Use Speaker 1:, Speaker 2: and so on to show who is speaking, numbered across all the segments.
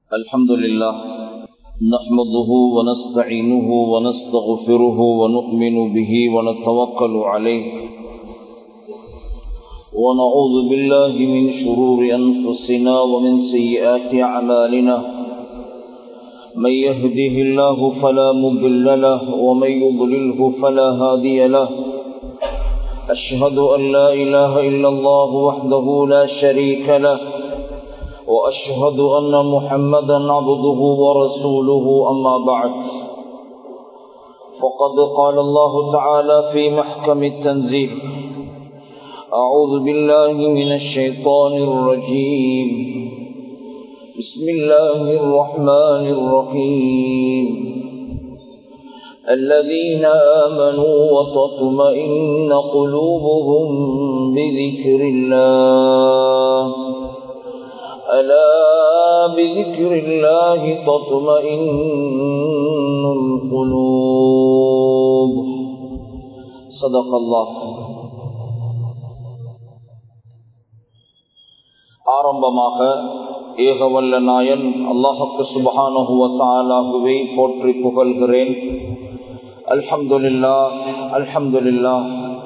Speaker 1: الحمد لله نحمده ونستعينه ونستغفره ونؤمن به ونتوكل عليه ونعوذ بالله من شرور أنفسنا ومن سيئات أعمالنا من يهده الله فلا مضل له ومن يضلله فلا هادي له أشهد أن لا إله إلا الله وحده لا شريك له وأشهد أن محمدا عبده ورسوله أما بعد فقد قال الله تعالى في محكم التنزيل أعوذ بالله من الشيطان الرجيم بسم الله الرحمن الرحيم الذين آمنوا وتطمئن قلوبهم بذكر الله ألا بذكر الله تطمئن القلوب صدق الله ஆரம்பமாக ஏகவல்ல நாயன் அல்லாஹுக்கு சுபஹானுவத்தாலாகுவை போற்றி புகழ்கிறேன் அல்ஹம்துலில்லா அல்ஹம்துலில்லா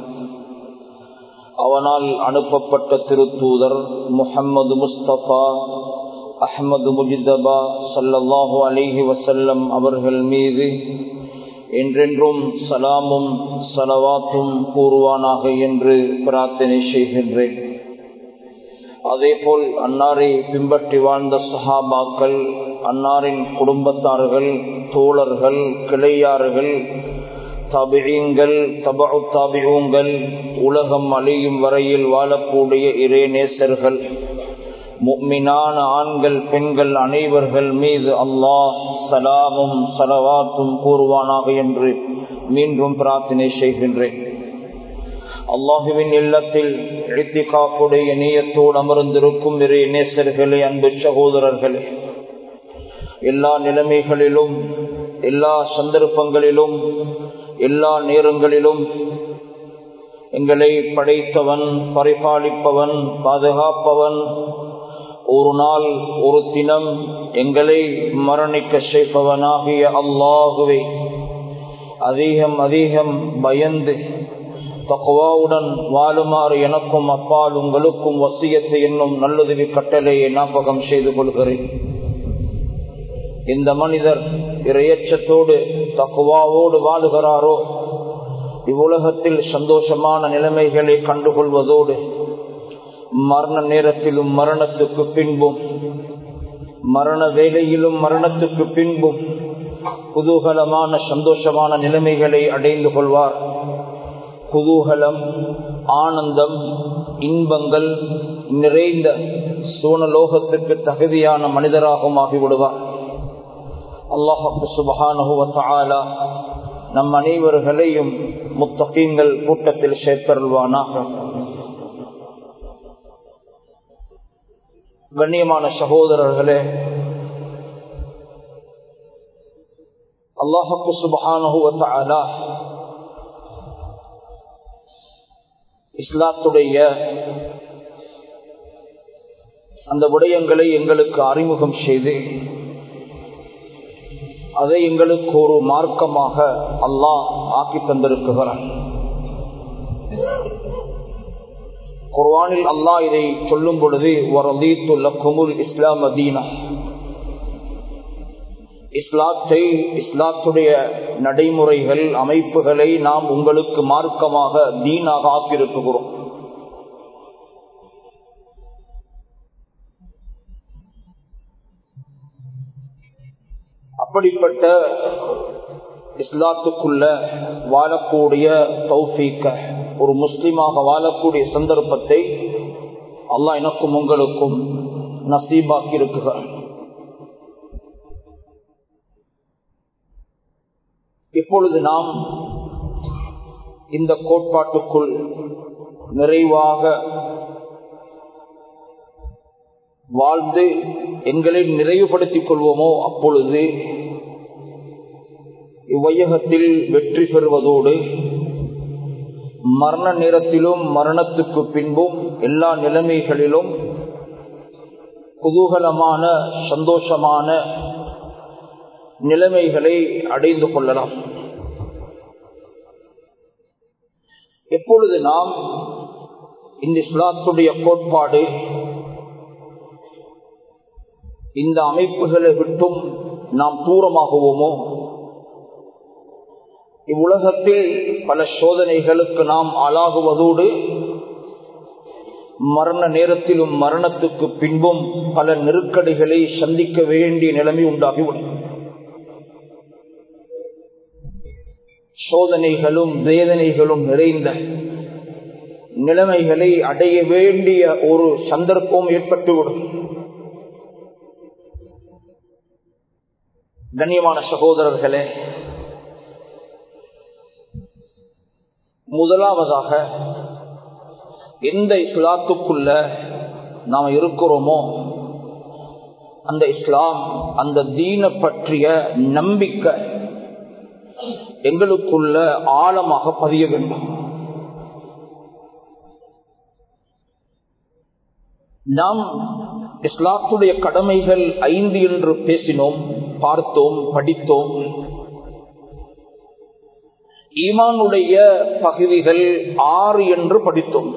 Speaker 1: அவனால் அனுப்பப்பட்ட திருத்தூதர் முஹம்மது முஸ்தபா அஹமது முஜிதபா சல்லல்லாஹு அலிஹி வசல்லம் அவர்கள் மீது என்றென்றும் சலாமும் சலவாத்தும் கூறுவானாக என்று பிரார்த்தனை செய்கின்றேன் அதேபோல் அன்னாரை பின்பற்றி வாழ்ந்த சஹாபாக்கள் அன்னாரின் குடும்பத்தார்கள் தோழர்கள் கிளையார்கள் தபிழீங்கள் தபு தாபியூங்கள் உலகம் அழியும் வரையில் வாழக்கூடிய இரே நேசர்கள் முக்மினான ஆண்கள் பெண்கள் அனைவர்கள் மீது அல்லாஹ் சலாமும் சலவாத்தும் கூறுவானாக என்று மீண்டும் பிரார்த்தனை செய்கின்றேன் அல்லாஹுவின் இல்லத்தில் எழுத்திகாப்புடைய நீயத்தோடு அமர்ந்திருக்கும் இறை நேசர்களே அன்பு சகோதரர்களே எல்லா நிலைமைகளிலும் எல்லா சந்தர்ப்பங்களிலும் எல்லா நேரங்களிலும் எங்களை படைத்தவன் பரிபாலிப்பவன் பாதுகாப்பவன் ஒரு நாள் ஒரு தினம் எங்களை மரணிக்க செய்பவனாகிய அல்லாகுவை அதிகம் அதிகம் பயந்து தக்குவாவுடன் வாழுமாறு எனக்கும் அப்பால் உங்களுக்கும் வசியத்தை என்னும் நல்லுதவி கட்டளையை ஞாபகம் செய்து கொள்கிறேன் இந்த மனிதர் இரையச்சத்தோடு தக்குவாவோடு வாழுகிறாரோ இவ்வுலகத்தில் சந்தோஷமான நிலைமைகளை கண்டுகொள்வதோடு மரண நேரத்திலும் மரணத்துக்கு பின்பும் மரண வேலையிலும் மரணத்துக்கு பின்பும் குதூகலமான சந்தோஷமான நிலைமைகளை அடைந்து கொள்வார் குதூகலம் ஆனந்தம் இன்பங்கள் நிறைந்த சூனலோகத்துக்கு தகுதியான மனிதராகவும் ஆகிவிடுவார் அல்லாஹு சுபகானுவத்தாலா நம் அனைவர்களையும் முத்தகீங்கள் கூட்டத்தில் சேர்த்தருள்வானாக கண்ணியமான சகோதரர்களே அல்லாஹு சுபகானுவத்தாலா இஸ்லாத்துடைய அந்த விடயங்களை எங்களுக்கு அறிமுகம் செய்து அதை எங்களுக்கு ஒரு மார்க்கமாக அல்லாஹ் ஆக்கி தந்திருக்குகிறான் குர்வானில் அல்லாஹ் இதை சொல்லும் பொழுது குமுல் இஸ்லாம் அதீனா இஸ்லாத்தை இஸ்லாத்துடைய நடைமுறைகள் அமைப்புகளை நாம் உங்களுக்கு மார்க்கமாக தீனாக ஆக்கியிருக்கிறோம் அப்படிப்பட்ட இஸ்லாத்துக்குள்ள வாழக்கூடிய தௌஃபீக்க ஒரு முஸ்லிமாக வாழக்கூடிய சந்தர்ப்பத்தை அல்லாஹ் எனக்கும் உங்களுக்கும் நசீபாக்கி இருக்குகிறார் இப்பொழுது நாம் இந்த கோட்பாட்டுக்குள் நிறைவாக வாழ்ந்து எங்களை நிறைவுபடுத்திக் கொள்வோமோ அப்பொழுது இவ்வையகத்தில் வெற்றி பெறுவதோடு மரண நேரத்திலும் மரணத்துக்கு பின்பும் எல்லா நிலைமைகளிலும் குதூகலமான சந்தோஷமான நிலைமைகளை அடைந்து கொள்ளலாம் எப்பொழுது நாம் இந்த இஸ்லாத்துடைய கோட்பாடு இந்த அமைப்புகளை விட்டும் நாம் தூரமாகுவோமோ இவ்வுலகத்தில் பல சோதனைகளுக்கு நாம் ஆளாகுவதோடு மரண நேரத்திலும் மரணத்துக்கு பின்பும் பல நெருக்கடிகளை சந்திக்க வேண்டிய நிலைமை உண்டாகிவிடும் சோதனைகளும் வேதனைகளும் நிறைந்த நிலைமைகளை அடைய வேண்டிய ஒரு சந்தர்ப்பம் ஏற்பட்டுவிடும் கண்ணியமான சகோதரர்களே முதலாவதாக எந்த இஸ்லாத்துக்குள்ள நாம் இருக்கிறோமோ அந்த இஸ்லாம் அந்த தீன பற்றிய நம்பிக்கை எங்களுக்குள்ள ஆழமாக பதிய வேண்டும் நாம் இஸ்லாத்துடைய கடமைகள் ஐந்து என்று பேசினோம் பார்த்தோம் படித்தோம் ஈமானுடைய பகுதிகள் ஆறு என்று படித்தோம்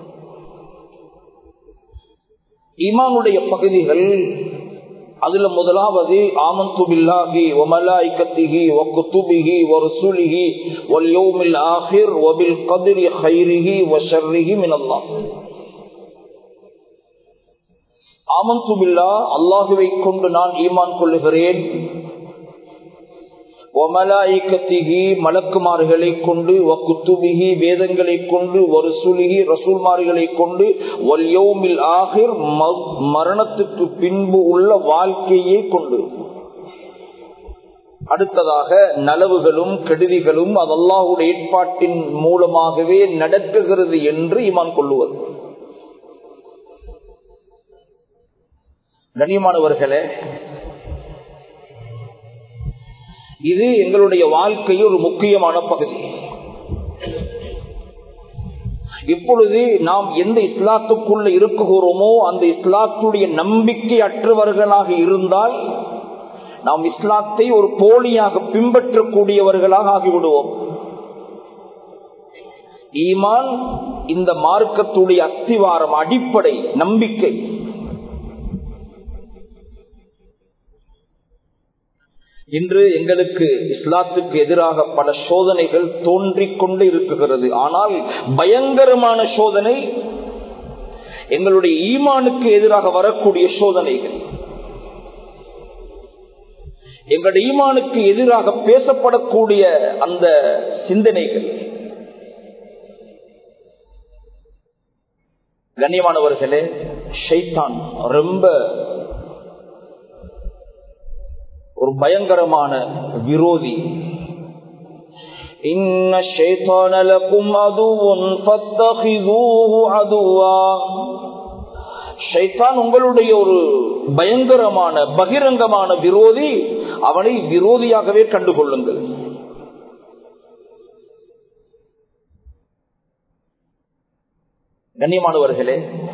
Speaker 1: ஈமானுடைய பகுதிகள் அதுல முதலாவது ஆமந்து பில்லாஹி வமலாய்கத்திஹி வகுத்துபிஹி வரசுலிஹி வல்யௌமில் ஆஹிர் வபில் கதிரி ஹைரிஹி வஷர்ரிஹி மினல்லாஹ் ஆமந்து பில்லா அல்லாஹுவை கொண்டு நான் ஈமான் கொள்ளுகிறேன் ஒமலாய்கத்திகி மலக்குமார்களை கொண்டு வக்குத்துபிகி வேதங்களை கொண்டு வருசுலிகி ரசூல்மார்களை கொண்டு வல்யோமில் ஆகிர் மரணத்துக்கு பின்பு உள்ள வாழ்க்கையை கொண்டு அடுத்ததாக நலவுகளும் கெடுதிகளும் அதல்லாஹுடைய ஏற்பாட்டின் மூலமாகவே நடக்குகிறது என்று இமான் கொள்ளுவது கண்ணியமானவர்களே இது எங்களுடைய வாழ்க்கையில் ஒரு முக்கியமான பகுதி இப்பொழுது நாம் எந்த இஸ்லாத்துக்குள்ள இருக்குகிறோமோ அந்த இஸ்லாத்துடைய நம்பிக்கை அற்றவர்களாக இருந்தால் நாம் இஸ்லாத்தை ஒரு போலியாக பின்பற்றக்கூடியவர்களாக ஆகிவிடுவோம் ஈமான் இந்த மார்க்கத்துடைய அஸ்திவாரம் அடிப்படை நம்பிக்கை இன்று எங்களுக்கு இஸ்லாத்துக்கு எதிராக பல சோதனைகள் தோன்றிக் கொண்டு இருக்குகிறது ஆனால் பயங்கரமான சோதனை எங்களுடைய ஈமானுக்கு எதிராக வரக்கூடிய சோதனைகள் எங்களுடைய ஈமானுக்கு எதிராக பேசப்படக்கூடிய அந்த சிந்தனைகள் கண்ணியமானவர்களே ஷைத்தான் ரொம்ப ஒரு பயங்கரமான விரோதி இன்ன ஷைத்தானலக்கும் அதுவும் அதுவா ஷைத்தான் உங்களுடைய ஒரு பயங்கரமான பகிரங்கமான விரோதி அவனை விரோதியாகவே கண்டுகொள்ளுங்கள் கண்ணியமானவர்களே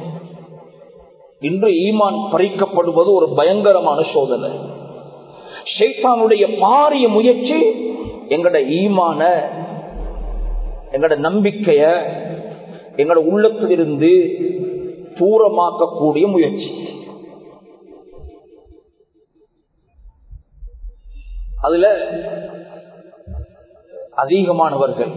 Speaker 1: இன்று ஈமான் பறிக்கப்படுவது ஒரு பயங்கரமான சோதனை ஷைத்தானுடைய பாரிய முயற்சி எங்கட ஈமான எங்கட நம்பிக்கைய எங்கட உள்ளத்திலிருந்து தூரமாக்கக்கூடிய முயற்சி அதுல அதிகமானவர்கள்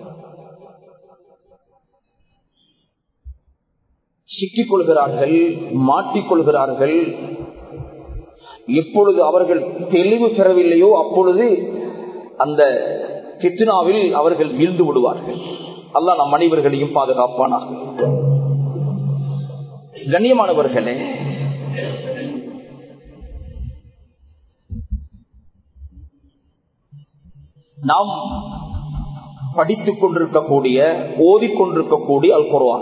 Speaker 1: சிக்கிக் கொள்கிறார்கள் மாட்டிக்கொள்கிறார்கள் எப்பொழுது அவர்கள் தெளிவு பெறவில்லையோ அப்பொழுது அந்த கித்னாவில் அவர்கள் வீழ்ந்து விடுவார்கள் அல்லா நம் அனைவர்களையும் பாதுகாப்பானாக கண்ணியமானவர்களே நாம் படித்துக் கொண்டிருக்கக்கூடிய ஓதிக்கொண்டிருக்கக்கூடிய அல் குர்வான்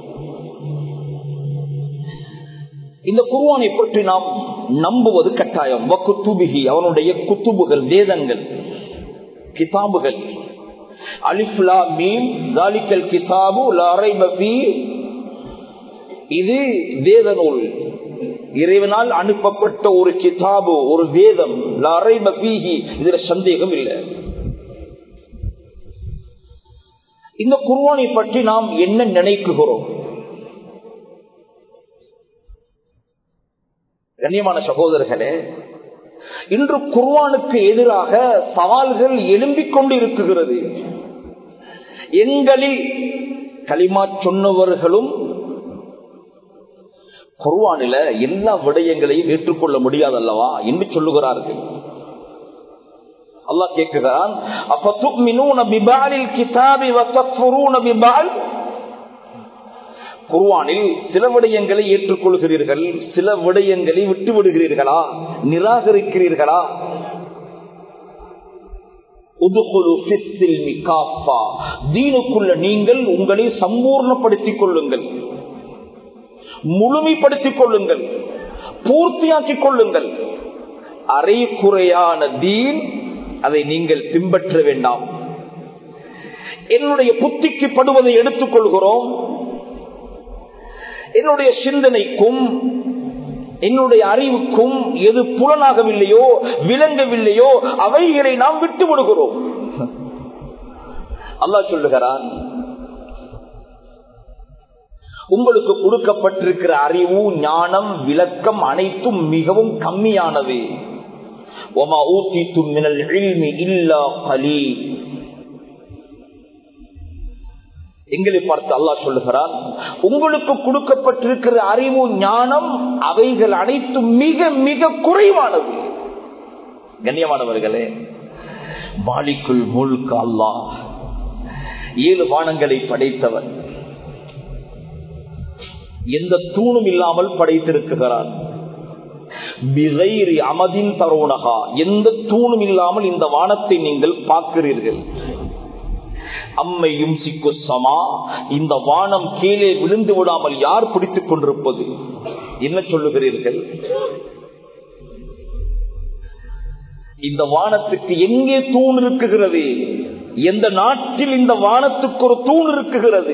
Speaker 1: இந்த குருவானை பற்றி நாம் நம்புவது கட்டாயம் வக்குத்துபிகி அவனுடைய குத்துபுகள் வேதங்கள் கிதாபுகள் அலிஃப்லா மீம் தாலிக்கல் கிதாபு லாரை இது வேத நூல் இறைவனால் அனுப்பப்பட்ட ஒரு கிதாபு ஒரு வேதம் லாரைப பீஹி இதுல சந்தேகம் இல்லை இந்த குர்வானை பற்றி நாம் என்ன நினைக்குகிறோம் கண்ணியமான சகோதரர்களே இன்று குர்வானுக்கு எதிராக சவால்கள் எழும்பிக் கொண்டு இருக்குகிறது எங்களில் களிமா சொன்னவர்களும் குர்வானில எல்லா விடயங்களையும் ஏற்றுக்கொள்ள முடியாதல்லவா என்று சொல்லுகிறார்கள் அல்லாஹ் கேட்கிறான் குர்வானில் சில விடயங்களை ஏற்றுக்கொள்கிறீர்கள் சில விடயங்களை விட்டு விடுகிறீர்களா நிராகரிக்கிறீர்களா தீனுக்குள்ள நீங்கள் உங்களை சம்பூர்ணப்படுத்திக் கொள்ளுங்கள் முழுமைப்படுத்திக் கொள்ளுங்கள் பூர்த்தியாக்கிக் கொள்ளுங்கள் அரை குறையான தீன் அதை நீங்கள் பின்பற்ற வேண்டாம் என்னுடைய புத்திக்கு படுவதை எடுத்துக் கொள்கிறோம் என்னுடைய சிந்தனைக்கும் என்னுடைய அறிவுக்கும் எது புலனாகவில்லையோ விளங்கவில்லையோ அவைகளை நாம் விட்டு விடுகிறோம் அல்லாஹ் சொல்லுகிறான் உங்களுக்கு கொடுக்கப்பட்டிருக்கிற அறிவு ஞானம் விளக்கம் அனைத்தும் மிகவும் கம்மியானது ஒமா ஊத்தி தும்மினல் இல்லா கலி எங்களை பார்த்து அல்லாஹ் சொல்லுகிறான் உங்களுக்கு கொடுக்கப்பட்டிருக்கிற அறிவு ஞானம் அவைகள் அனைத்தும் மிக மிக குறைவானது கண்ணியமானவர்களே மாலிக்குள் முழுக்க அல்லாஹ் ஏழு வானங்களை படைத்தவர் எந்த தூணும் இல்லாமல் படைத்திருக்கிறார் அமதின் தரோனகா எந்த தூணும் இல்லாமல் இந்த வானத்தை நீங்கள் பார்க்கிறீர்கள் அம்மையும் சிக்கு சமா இந்த வானம் கீழே விழுந்து விடாமல் யார் பிடித்துக் கொண்டிருப்பது என்ன சொல்லுகிறீர்கள் இந்த வானத்துக்கு எங்கே தூண் இருக்குகிறது எந்த நாட்டில் இந்த வானத்துக்கு ஒரு தூண் இருக்குகிறது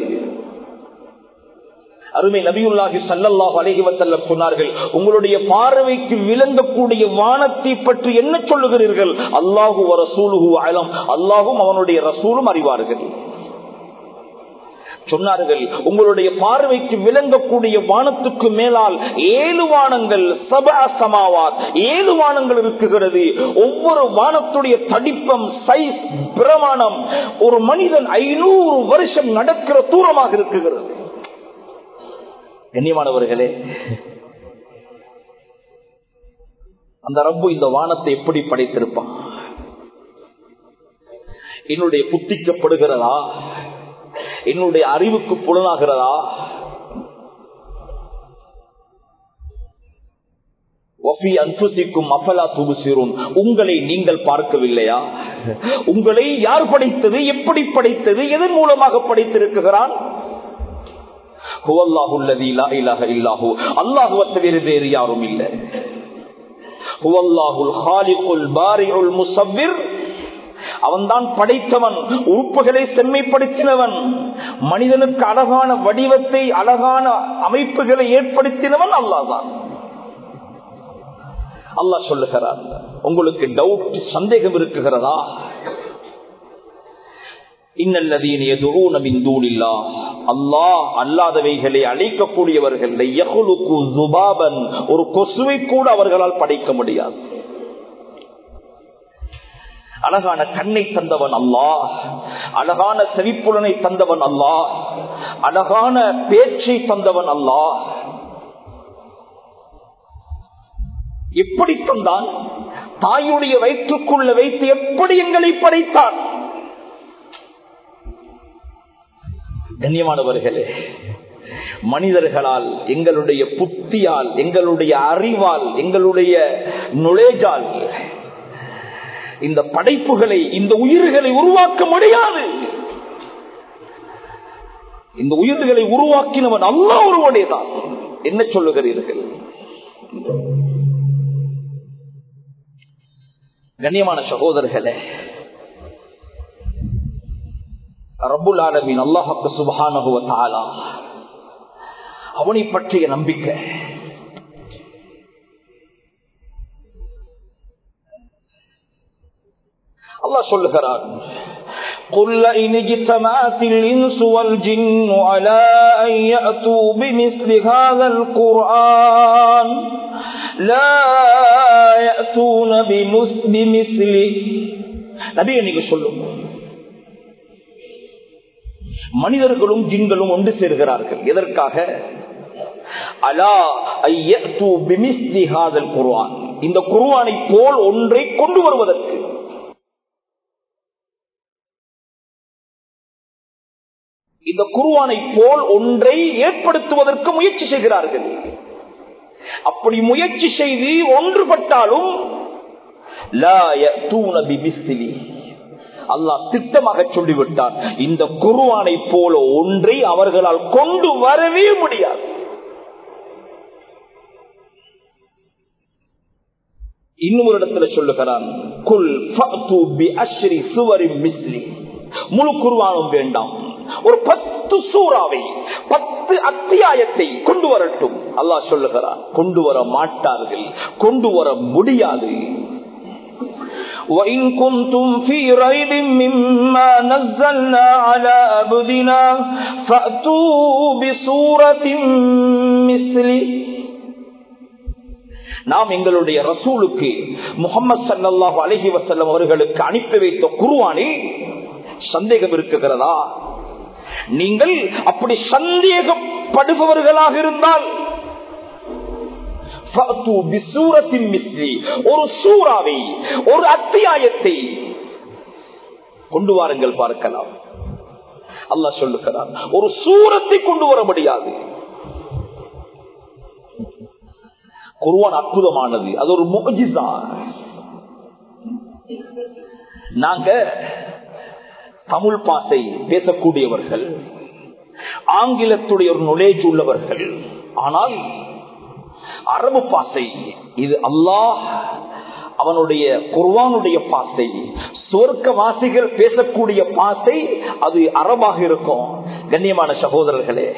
Speaker 1: அருமை நபியுல்லாஹி சல்லல்லாஹு அலைஹி வஸல்லம் சொன்னார்கள் உங்களுடைய பார்வைக்கு விளங்கக்கூடிய வானத்தை பற்றி என்ன சொல்லுகிறீர்கள் அல்லாஹு வ ரசூலுஹு அலம் அல்லாஹும் அவனுடைய ரசூலும் அறிவார்கள் சொன்னார்கள் உங்களுடைய பார்வைக்கு விளங்கக்கூடிய வானத்துக்கு மேலால் ஏழு வானங்கள் சபாசமாவார் ஏழு வானங்கள் இருக்குகிறது ஒவ்வொரு வானத்துடைய தடிப்பம் சைஸ் பிரமாணம் ஒரு மனிதன் ஐநூறு வருஷம் நடக்கிற தூரமாக இருக்குகிறது கண்ணியமானவர்களே அந்த ரப்பு இந்த வானத்தை எப்படி படைத்திருப்பான் என்னுடைய புத்திக்கப்படுகிறதா என்னுடைய அறிவுக்கு புலனாகிறதா உங்களை நீங்கள் பார்க்கவில்லையா உங்களை யார் படைத்தது எப்படி படைத்தது எதன் மூலமாக படைத்திருக்கிறான் அல்லாஹுவ தவிர வேறு யாரும் இல்லை அவன்தான் படைத்தவன் உறுப்புகளை செம்மைப்படுத்தினவன் மனிதனுக்கு அழகான வடிவத்தை அழகான அமைப்புகளை ஏற்படுத்தினவன் அல்லாதான் அல்லாஹ் சொல்லுகிறார் உங்களுக்கு டவுட் சந்தேகம் இருக்குகிறதா இன்னல்லதீன் எதுவும் மிந்தூனில்லா அல்லாஹ் அல்லாதவைகளை அழைக்கக்கூடியவர்கள் ஒரு கொசுவை கூட அவர்களால் படைக்க முடியாது அழகான கண்ணை தந்தவன் அல்லாஹ் அழகான செவிப்புலனை தந்தவன் அல்லாஹ் அழகான பேச்சை தந்தவன் அல்லாஹ் எப்படி தந்தான் தாயுடைய வயிற்றுக்குள்ள வைத்து எப்படி எங்களை படைத்தான் கண்ணியமானவர்களே மனிதர்களால் எங்களுடைய புத்தியால் எங்களுடைய அறிவால் எங்களுடைய நுழைஜால் இந்த படைப்புகளை இந்த உயிர்களை உருவாக்க முடியாது இந்த உயிர்களை உருவாக்கினவன் அல்லா ஒருவனேதான் என்ன சொல்லுகிறீர்கள் கண்ணியமான சகோதரர்களே ரபுல் ஆலமின் அல்லாஹாக்கு சுபகானுவ தாலா அவனை பற்றிய நம்பிக்கை அல்லாஹ் சொல்லுகிறார் قل إن اجتمعت الإنس والجن على أن يأتوا بمثل هذا القرآن لا يأتون بمثله நபி நீங்க சொல்லுங்க மனிதர்களும் ஜின்களும் ஒன்று சேர்கிறார்கள் எதற்காக அலா ஐயத்து பிமிஸ்லி ஹாதல் குர்ஆன் இந்த குர்ஆனை போல் ஒன்றை கொண்டு வருவதற்கு இந்த குருவானை போல் ஒன்றை ஏற்படுத்துவதற்கு முயற்சி செய்கிறார்கள் அப்படி முயற்சி செய்து ஒன்றுபட்டாலும் அல்லாஹ் திட்டமாக சொல்லிவிட்டார் இந்த குருவானை போல ஒன்றை அவர்களால் கொண்டு வரவே முடியாது இன்னும் ஒரு இடத்துல சொல்லுகிறான் குல் மிஸ்லி முழு குருவானும் வேண்டாம் ஒரு பத்து சூறாவை பத்து அத்தியாயத்தை கொண்டு வரட்டும் அல்லாஹ் சொல்லுகிறான் கொண்டு வர மாட்டார்கள் கொண்டு வர முடியாது وإن كنتم في ريب مما نزلنا على عبدنا فأتوا بسورة مثله நாம் எங்களுடைய ரசூலுக்கு முகமது சல்லாஹூ அலஹி வசல்லம் அவர்களுக்கு அனுப்பி வைத்த குருவானில் சந்தேகம் இருக்குகிறதா நீங்கள் அப்படி சந்தேகப்படுபவர்களாக இருந்தால் ஒரு சூறாவை ஒரு அத்தியாயத்தை கொண்டு வாருங்கள் பார்க்கலாம் அல்லா சொல்லுகிறார் ஒரு சூரத்தை கொண்டு வர முடியாது குருவான் அற்புதமானது அது ஒரு முகஜிதா நாங்க தமிழ் பாசை பேசக்கூடியவர்கள் ஆங்கிலத்துடைய ஒரு நுழைஜ் உள்ளவர்கள் ஆனால் அரபு பாசை இது அல்லாஹ் அவனுடைய குர்வானுடைய பாசை சொர்க்க வாசிகள் பேசக்கூடிய பாசை அது அறமாக இருக்கும் கண்ணியமான சகோதரர்களே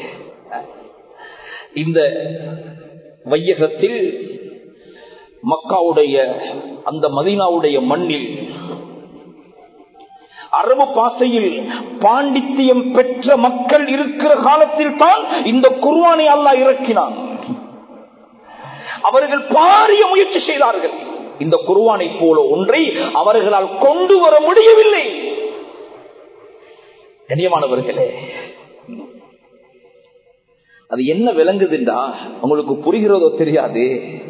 Speaker 1: இந்த வையகத்தில் மக்காவுடைய அந்த மதீனாவுடைய மண்ணில் அரபு பாசையில் பாண்டித்தியம் பெற்ற மக்கள் இருக்கிற காலத்தில் தான் இந்த குர்வானை அல்லா இறக்கினான் அவர்கள் பாரிய முயற்சி செய்தார்கள் இந்த குருவானை போல ஒன்றை அவர்களால் கொண்டு வர முடியவில்லை கண்ணியமானவர்களே அது என்ன விளங்குதுண்டா உங்களுக்கு புரிகிறதோ தெரியாது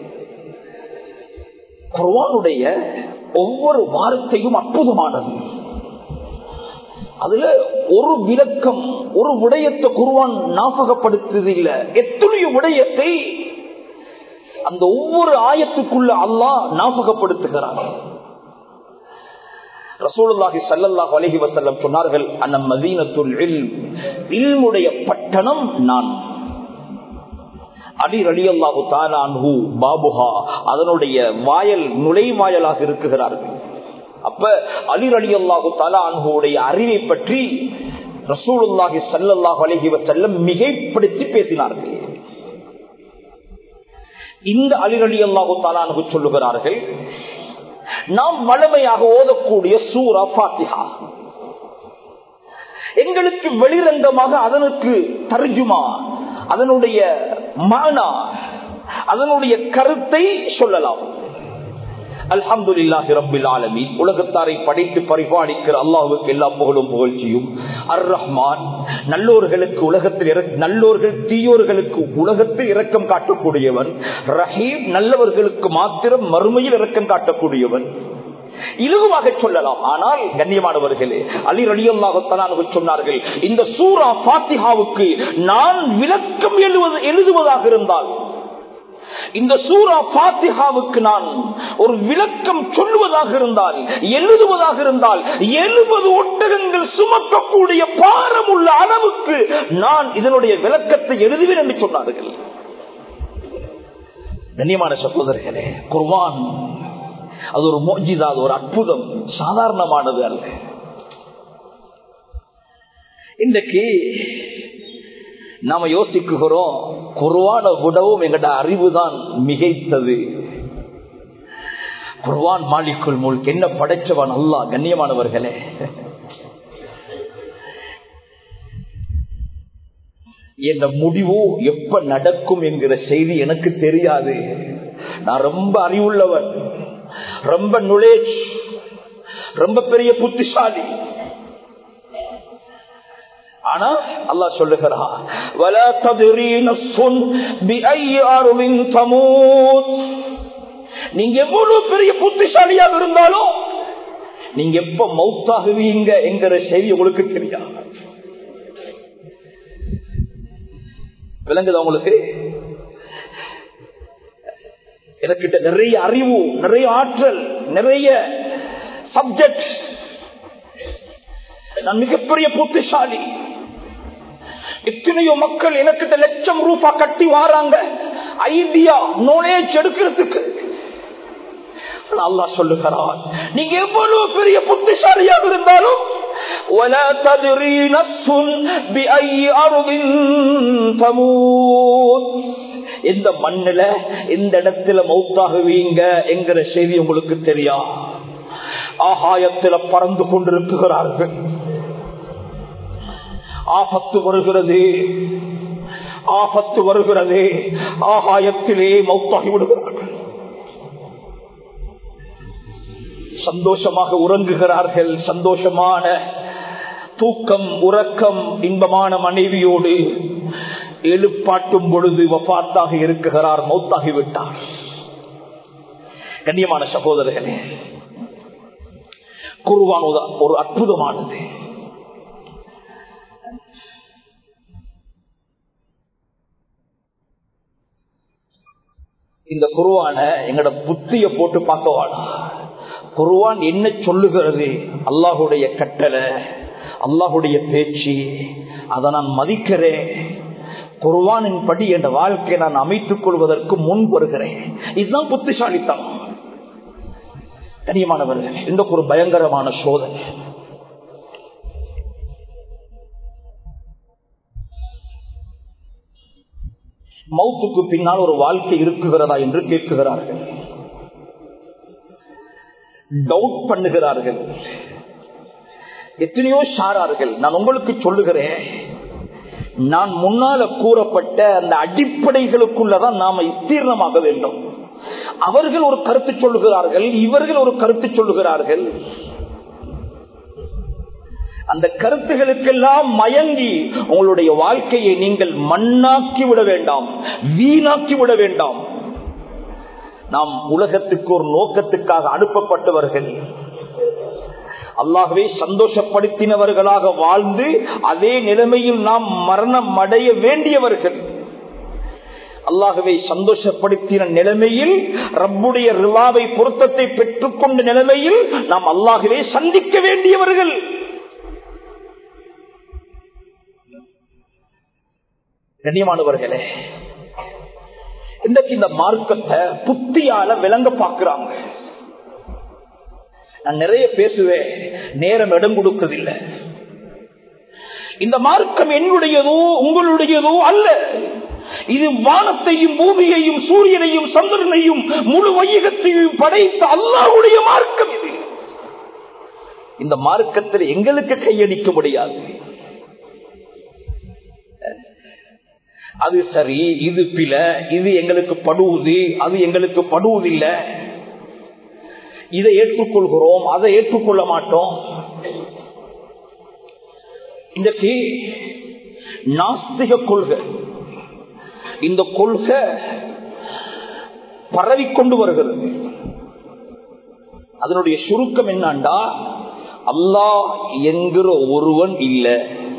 Speaker 1: குர்வானுடைய ஒவ்வொரு வார்த்தையும் அற்புதமானது அதுல ஒரு விளக்கம் ஒரு விடயத்தை குருவான் ஞாபகப்படுத்துது இல்ல எத்தனையோ விடயத்தை அந்த ஒவ்வொரு ஆயத்துக்குள்ள அல்லாஹ் ஞாபகப்படுத்துகிறார் ரசூலுல்லாஹி சல்லல்லாஹு அலைஹி வஸல்லம் சொன்னார்கள் அன்ன மதீனத்துல் இல்ம் இல்முடைய பட்டணம் நான் அலி ரலி அல்லாஹு தாலான்ஹு பாபுஹா அதனுடைய வாயல் நுழைவாயலாக இருக்குகிறார்கள் அப்ப அலி ரலி அல்லாஹு தாலான்ஹுடைய அறிவை பற்றி ரசூலுல்லாஹி சல்லல்லாஹு அலைஹி வஸல்லம் மிகைப்படுத்தி பேசினார்கள் இந்த அலிரலி அல்லாஹு தாலானு சொல்லுகிறார்கள் நாம் வளமையாக ஓதக்கூடிய சூரா பாத்திஹா எங்களுக்கு வெளிரங்கமாக அதனுக்கு தர்ஜுமா அதனுடைய மானா அதனுடைய கருத்தை சொல்லலாம் அல்ஹம்துலில்லாஹி ரப்பில் ஆலமீன் உலகத்தாரை படைத்து பரிபாலிக்கிற அல்லாஹ்வுக்கு எல்லா புகழும் புகழ்ச்சியும் அர் ரஹ்மான் நல்லோர்களுக்கு உலகத்தில் இறக்க- நல்லோர்கள் தீயோர்களுக்கு உலகத்தில் இரக்கம் காட்டக்கூடியவன் ரஹீம் நல்லவர்களுக்கு மாத்திரம் மறுமையில் இரக்கம் காட்டக்கூடியவன் இலகுவாக சொல்லலாம் ஆனால் கண்ணியமானவர்களே அலி ரலியல்லாஹு சொன்னார்கள் இந்த சூரா பாத்திஹாவுக்கு நான் விளக்கம் எழுவது எழுதுவதாக இருந்தால் இந்த சூரா பாத்திஹாவுக்கு நான் ஒரு விளக்கம் சொல்லுவதாக இருந்தால் எழுதுவதாக இருந்தால் எழுபது ஒட்டகங்கள் சுமக்கக்கூடிய பாரம் உள்ள அளவுக்கு நான் இதனுடைய விளக்கத்தை எழுதுவேன் என்று சொன்னார்கள் கண்ணியமான சகோதரர்களே குர்வான் அது ஒரு மோஜிதா அது ஒரு அற்புதம் சாதாரணமானது அல்ல இன்றைக்கு நாம யோசிக்குகிறோம் குருவான விடவும் எங்கட அறிவுதான் மிகைத்தது குர்வான் மாலிக்குள் முல்க் என்ன படைச்சவன் அல்லா கண்ணியமானவர்களே என்ற முடிவு எப்ப நடக்கும் என்கிற செய்தி எனக்கு தெரியாது நான் ரொம்ப அறிவுள்ளவன் ரொம்ப நுழேஜ் ரொம்ப பெரிய புத்திசாலி ஆனா அல்லாஹ் சொல்லுகிறான் ولا تدري نفس باي ارض تموت நீங்க எவ்வளவு பெரிய புத்திசாலியாக இருந்தாலும் நீங்க எப்ப மௌத்தாகுவீங்க என்கிற செய்தி உங்களுக்கு தெரியாது விளங்குதா உங்களுக்கு எனக்கிட்ட நிறைய அறிவு நிறைய ஆற்றல் நிறைய சப்ஜெக்ட் நான் மிகப்பெரிய புத்திசாலி எத்தனையோ மக்கள் எனக்கிட்ட லட்சம் ரூபா கட்டி வாராங்க ஐடியா நாலேஜ் எடுக்கிறதுக்கு அல்லா சொல்லுகிறான் நீங்க எவ்வளவு பெரிய புத்திசாலியாக இருந்தாலும் ولا تدري نفس بأي أرض تموت எந்த மண்ணில எந்த இடத்துல மௌத்தாகுவீங்க என்கிற செய்தி உங்களுக்கு தெரியா ஆகாயத்தில் பறந்து கொண்டிருக்கிறார்கள் ஆபத்து வருகிறது ஆபத்து வருகிறது ஆகாயத்திலே மௌத்தாகி விடுகிறார்கள் சந்தோஷமாக உறங்குகிறார்கள் சந்தோஷமான தூக்கம் உறக்கம் இன்பமான மனைவியோடு எழுப்பாட்டும் பொழுது வபாத்தாக இருக்குகிறார் மௌத்தாகி விட்டார் கண்ணியமான சகோதரர்களே குருவான் ஒரு அற்புதமானது இந்த குருவான எங்கட புத்திய போட்டு பார்க்கவாடா குருவான் என்ன சொல்லுகிறது அல்லாஹுடைய கட்டளை அல்லாஹுடைய பேச்சு அதை நான் மதிக்கிறேன் குருவானின் படி என்ற வாழ்க்கையை நான் அமைத்துக் கொள்வதற்கு முன் வருகிறேன் இதுதான் புத்திசாலித்தனம் கனியமானவர்கள் இந்த ஒரு பயங்கரமான சோதனை மௌத்துக்கு பின்னால் ஒரு வாழ்க்கை இருக்குகிறதா என்று கேட்குகிறார்கள் டவுட் பண்ணுகிறார்கள் எத்தனையோ சாரார்கள் நான் உங்களுக்கு சொல்லுகிறேன் நான் முன்னால கூறப்பட்ட அந்த அடிப்படைகளுக்குள்ளதான் நாம விஸ்தீர்ணமாக வேண்டும் அவர்கள் ஒரு கருத்து சொல்லுகிறார்கள் இவர்கள் ஒரு கருத்து சொல்லுகிறார்கள் அந்த கருத்துகளுக்கெல்லாம் மயங்கி உங்களுடைய வாழ்க்கையை நீங்கள் மண்ணாக்கி விட வேண்டாம் வீணாக்கி விட வேண்டாம் நாம் உலகத்துக்கு ஒரு நோக்கத்துக்காக அனுப்பப்பட்டவர்கள் அல்லாகவே சந்தோஷப்படுத்தினவர்களாக வாழ்ந்து அதே நிலைமையில் நாம் மரணம் அடைய வேண்டியவர்கள் அல்லாகவே சந்தோஷப்படுத்தின நிலைமையில் ரப்புடைய ரிவாவை பொருத்தத்தை பெற்றுக்கொண்ட நிலைமையில் நாம் அல்லாகவே சந்திக்க வேண்டியவர்கள் கண்ணியமானவர்களே இன்றைக்கு இந்த மார்க்கத்தை புத்தியால விளங்க பாக்குறாங்க நான் நிறைய பேசுவேன் நேரம் இடம் கொடுக்கவில்லை இந்த மார்க்கம் என்னுடையதோ உங்களுடையதோ அல்ல இது வானத்தையும் பூமியையும் சூரியனையும் சந்திரனையும் முழு வையகத்தையும் படைத்த அல்லாவுடைய மார்க்கம் இது இந்த மார்க்கத்தில் எங்களுக்கு கையடிக்க முடியாது அது சரி இது பில இது எங்களுக்கு படுவது அது எங்களுக்கு படுவதில்லை இதை ஏற்றுக்கொள்கிறோம் அதை ஏற்றுக்கொள்ள மாட்டோம் இன்றைக்கு நாஸ்திக கொள்கை இந்த கொள்கை பரவிக்கொண்டு வருகிறது அதனுடைய சுருக்கம் என்னண்டா அல்லாஹ் என்கிற ஒருவன் இல்லை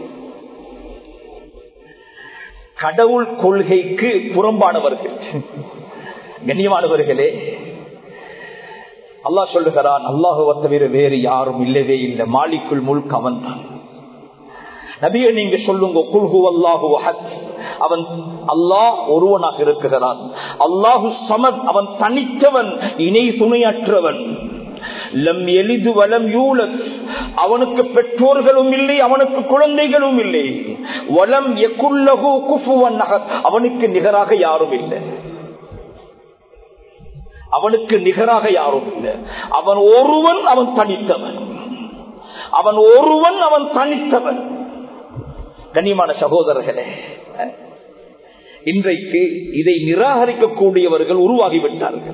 Speaker 1: கடவுள் கொள்கைக்கு புறம்பானவர்கள் கண்ணியமானவர்களே அல்லாஹ் சொல்லுகிறான் அல்லாஹுவ தவிர வேறு யாரும் இல்லவே இல்லை மாலிக்குள் முழுக்க அவன் தான் நபிய நீங்க சொல்லுங்க குல்ஹு அல்லாஹு அவன் அல்லாஹ் ஒருவனாக இருக்கிறான் அல்லாஹு சமத் அவன் தனித்தவன் இணை துணையற்றவன் லம் எளிது வலம் யூலத் அவனுக்கு பெற்றோர்களும் இல்லை அவனுக்கு குழந்தைகளும் இல்லை வலம் எக்குள்ளகு குஃபுவன் அவனுக்கு நிகராக யாரும் இல்லை அவனுக்கு நிகராக யாரும் இல்லை அவன் ஒருவன் அவன் தனித்தவன் அவன் ஒருவன் அவன் தனித்தவன் கண்ணியமான சகோதரர்களே இன்றைக்கு இதை நிராகரிக்கக்கூடியவர்கள் உருவாகிவிட்டார்கள்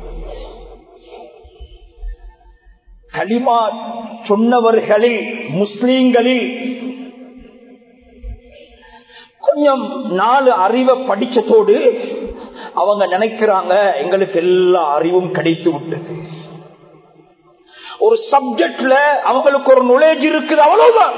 Speaker 1: களிமா சொன்னவர்களில் முஸ்லீம்களில் கொஞ்சம் நாலு அறிவை படிச்சதோடு அவங்க நினைக்கிறாங்க எங்களுக்கு எல்லா அறிவும் கிடைத்து விட்டது ஒரு சப்ஜெக்ட்ல அவங்களுக்கு ஒரு நுழைஜ் இருக்குது அவ்வளவுதான்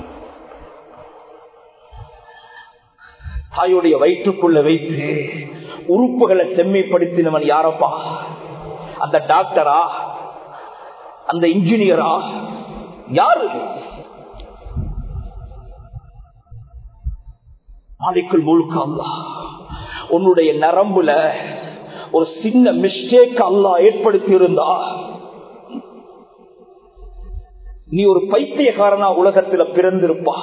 Speaker 1: தாயுடைய வயிற்றுக்குள்ள வைத்து உறுப்புகளை செம்மைப்படுத்தினவன் யாரப்பா அந்த டாக்டரா அந்த இன்ஜினியரா யாரு மாலிக்குள் முழுக்க அல்லா உன்னுடைய நரம்புல ஒரு சின்ன மிஸ்டேக் அல்லா ஏற்படுத்தி இருந்தா நீ ஒரு பைத்தியக்காரனா உலகத்துல பிறந்திருப்பா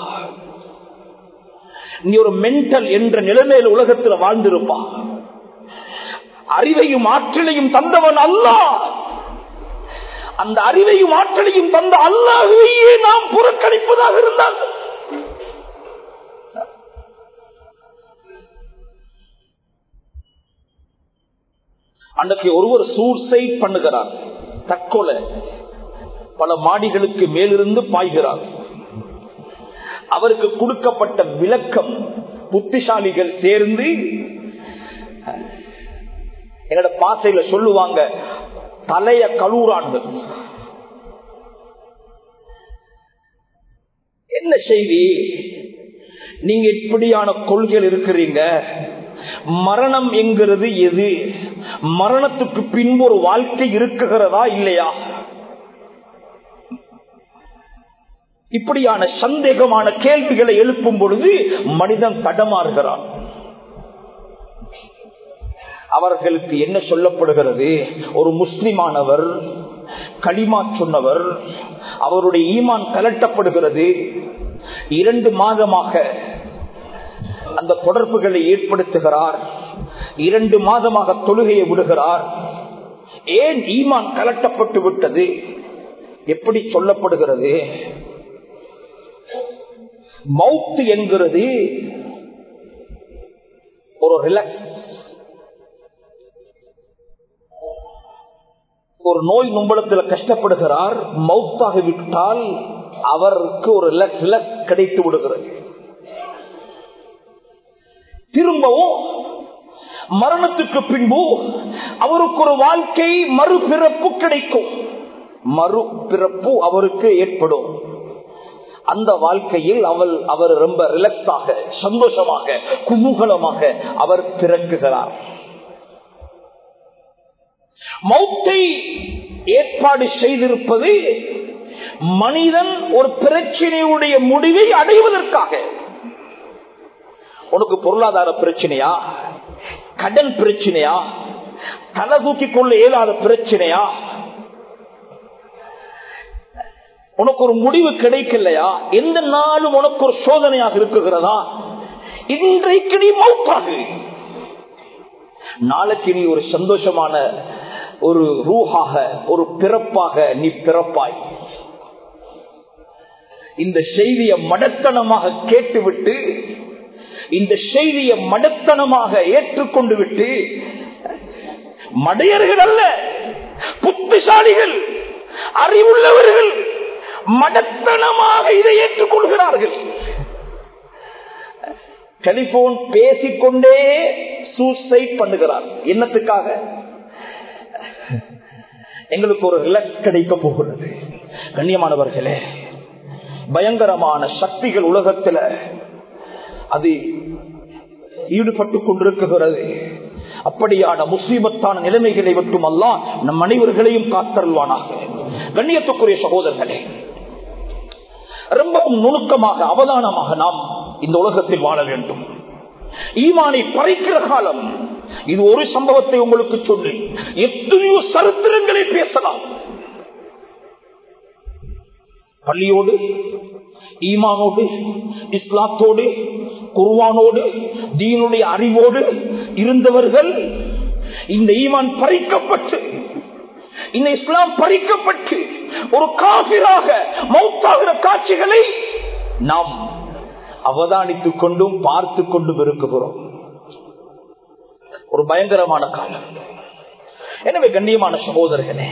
Speaker 1: நீ ஒரு மென்டல் என்ற நிலைமையில் உலகத்துல வாழ்ந்திருப்பா அறிவையும் ஆற்றலையும் தந்தவன் அல்லா அந்த அறிவையும் ஆற்றலையும் தந்த அல்லாஹையே நாம் புறக்கணிப்பதாக இருந்தால் அன்றைக்கு ஒருவர் சூசைட் பண்ணுகிறார் தற்கொலை பல மாடிகளுக்கு மேலிருந்து பாய்கிறார் அவருக்கு கொடுக்கப்பட்ட விளக்கம் புத்திசாலிகள் சேர்ந்து என்னோட பாசையில சொல்லுவாங்க தலைய கலூரான்கள் என்ன செய்தி நீங்க இப்படியான கொள்கைகள் இருக்கிறீங்க மரணம் என்கிறது எது மரணத்துக்கு பின்பு ஒரு வாழ்க்கை இருக்குகிறதா இல்லையா இப்படியான சந்தேகமான கேள்விகளை எழுப்பும் பொழுது மனிதன் தடமாறுகிறான் அவர்களுக்கு என்ன சொல்லப்படுகிறது ஒரு முஸ்லிமானவர் களிமா சொன்னவர் அவருடைய ஈமான் கலட்டப்படுகிறது இரண்டு மாதமாக அந்த தொடர்புகளை ஏற்படுத்துகிறார் இரண்டு மாதமாக தொழுகையை விடுகிறார் ஏன் ஈமான் கலட்டப்பட்டு விட்டது எப்படி சொல்லப்படுகிறது மவுத்து என்கிறது ஒரு ரிலாக்ஸ் ஒரு நோய் நும்பலத்தில் கஷ்டப்படுகிறார் மவுத்தாக விட்டால் அவருக்கு ஒரு ரிலாக்ஸ் கிடைத்து விடுகிறது திரும்பவும் மரணத்துக்கு பின்பு அவருக்கு ஒரு வாழ்க்கை மறுபிறப்பு கிடைக்கும் மறுபிறப்பு அவருக்கு ஏற்படும் அந்த வாழ்க்கையில் அவள் அவர் ரொம்ப ரிலாக்ஸாக சந்தோஷமாக குதூகலமாக அவர் பிறக்குகிறார் மௌத்தை ஏற்பாடு செய்திருப்பது மனிதன் ஒரு பிரச்சனையுடைய முடிவை அடைவதற்காக உனக்கு பொருளாதார பிரச்சனையா கடன் பிரச்சனையா தலை தூக்கி கொள்ள இயலாத பிரச்சனையா உனக்கு ஒரு முடிவு கிடைக்கலையா எந்த நாளும் உனக்கு ஒரு சோதனையாக இருக்குகிறதா இன்றைக்கு நீ மௌத்தாகு நாளைக்கு நீ ஒரு சந்தோஷமான ஒரு ரூஹாக ஒரு பிறப்பாக நீ பிறப்பாய் இந்த செய்தியை மடத்தனமாக கேட்டுவிட்டு இந்த செய்தியை மடத்தனமாக ஏற்றுக்கொண்டு விட்டு மடையர்கள் அல்ல புத்திசாலிகள் அறிவுள்ளவர்கள் மடத்தனமாக இதை ஏற்றுக்கொள்கிறார்கள் டெலிபோன் பேசிக்கொண்டே சூசைட் பண்ணுகிறார் என்னத்துக்காக எங்களுக்கு ஒரு ரிலாக்ஸ் கிடைக்க போகிறது கண்ணியமானவர்களே பயங்கரமான சக்திகள் உலகத்துல அது ஈடுபட்டு கொண்டிருக்கிறது அப்படியான முஸ்லீமத்தான நிலைமைகளை மட்டும் அல்ல நம் அனைவர்களையும் காத்தருள்வானாக கண்ணியத்துக்குரிய சகோதரர்களே ரொம்பவும் நுணுக்கமாக அவதானமாக நாம் இந்த உலகத்தில் வாழ வேண்டும் ஈமானை பறிக்கிற காலம் இது ஒரு சம்பவத்தை உங்களுக்கு சொல்லி எத்தனையோ சரித்திரங்களை பேசலாம் பள்ளியோடு ஈமானோடு இஸ்லாத்தோடு குருவானோடு தீனுடைய அறிவோடு இருந்தவர்கள்
Speaker 2: இந்த ஈமான் பறிக்கப்பட்டு இந்த இஸ்லாம் பறிக்கப்பட்டு ஒரு காபிராக மௌத்தாகிற காட்சிகளை நாம் அவதானித்துக் கொண்டும் பார்த்து கொண்டும் இருக்குகிறோம் ஒரு பயங்கரமான காலம் எனவே கண்ணியமான சகோதரர்களே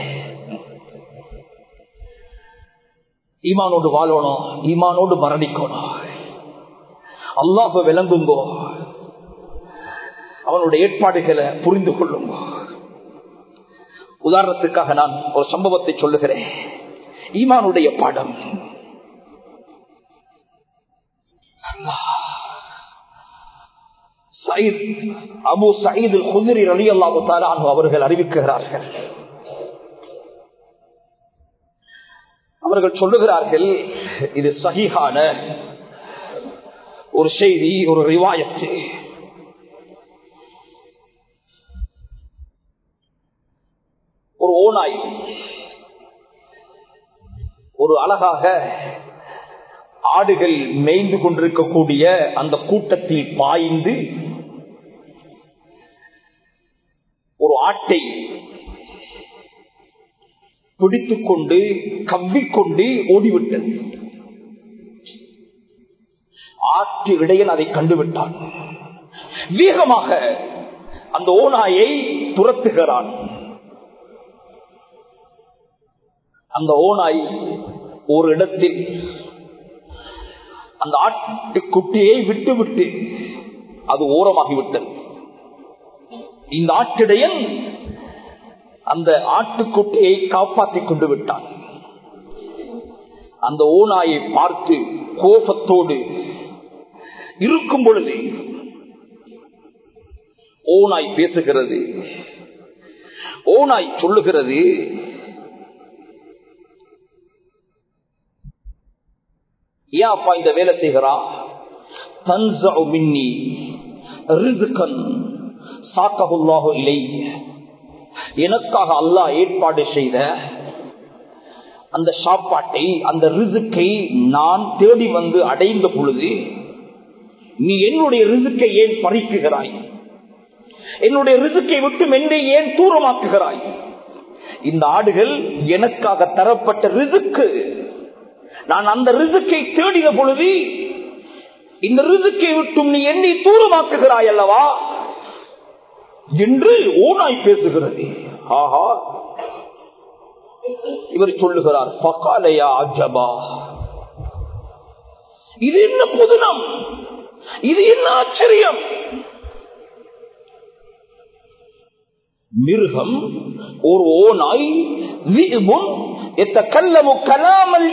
Speaker 2: ஈமானோடு வாழணும் ஈமானோடு மரணிக்கணும் அல்லாஹ விளங்குங்கோ அவனுடைய ஏற்பாடுகளை புரிந்து கொள்ளுங்க உதாரணத்துக்காக நான் ஒரு சம்பவத்தை சொல்லுகிறேன் ஈமானுடைய பாடம் Saeed Abu Saeed Khudri Ali அல்லாஹு அவர்கள் அறிவிக்கிறார்கள் அவர்கள் சொல்லுகிறார்கள் இது சகிஹான ஒரு செய்தி ஒரு ரிவாயத்து ஒரு ஓனாய் ஒரு அழகாக ஆடுகள் மேய்ந்து கொண்டிருக்கக்கூடிய அந்த கூட்டத்தில் பாய்ந்து ஒரு ஆட்டை பிடித்துக் கொண்டு கவ்விக்கொண்டு ஓடிவிட்டது ஆற்று இடையில் அதை கண்டுவிட்டான் வேகமாக அந்த ஓநாயை துரத்துகிறான் அந்த ஓநாய் ஒரு இடத்தில் அந்த ஆட்டுக்குட்டியை விட்டு விட்டு அது ஓரமாகிவிட்டது இந்த ஆட்டிடையன் அந்த ஆட்டுக்குட்டியை காப்பாற்றிக் கொண்டு விட்டான் அந்த ஓநாயை பார்த்து கோபத்தோடு இருக்கும் பொழுது ஓநாய் பேசுகிறது ஓநாய் சொல்லுகிறது ஏன் அப்பா இந்த வேலை செய்கிறா தன்சு மின்னி ரிதுக்கன் சாக்ககுல்லாஹு இல்லை எனக்காக அல்லாஹ் ஏற்பாடு செய்த அந்த சாப்பாட்டை அந்த ரிசுக்கை நான் தேடி வந்து அடைந்த பொழுது நீ என்னுடைய ரிசுக்கை ஏன் பறிக்குகிறாய் என்னுடைய ரிசுக்கை விட்டு மென்றை ஏன் தூரமாக்குகிறாய் இந்த ஆடுகள் எனக்காக தரப்பட்ட ரிசுக்கு நான் அந்த ரிசுக்கை தேடின பொழுது இந்த ரிசுக்கை விட்டும் நீ என்னை தூரமாக்குகிறாய் அல்லவா என்று ஓனாய் பேசுகிறது ஆஹா இவர் சொல்லுகிறார் பகாலையா அஜபா இது என்ன புதுனம் இது என்ன ஆச்சரியம் மிருகம் ஒரு ஓனாய் கல்லமு கலாமல்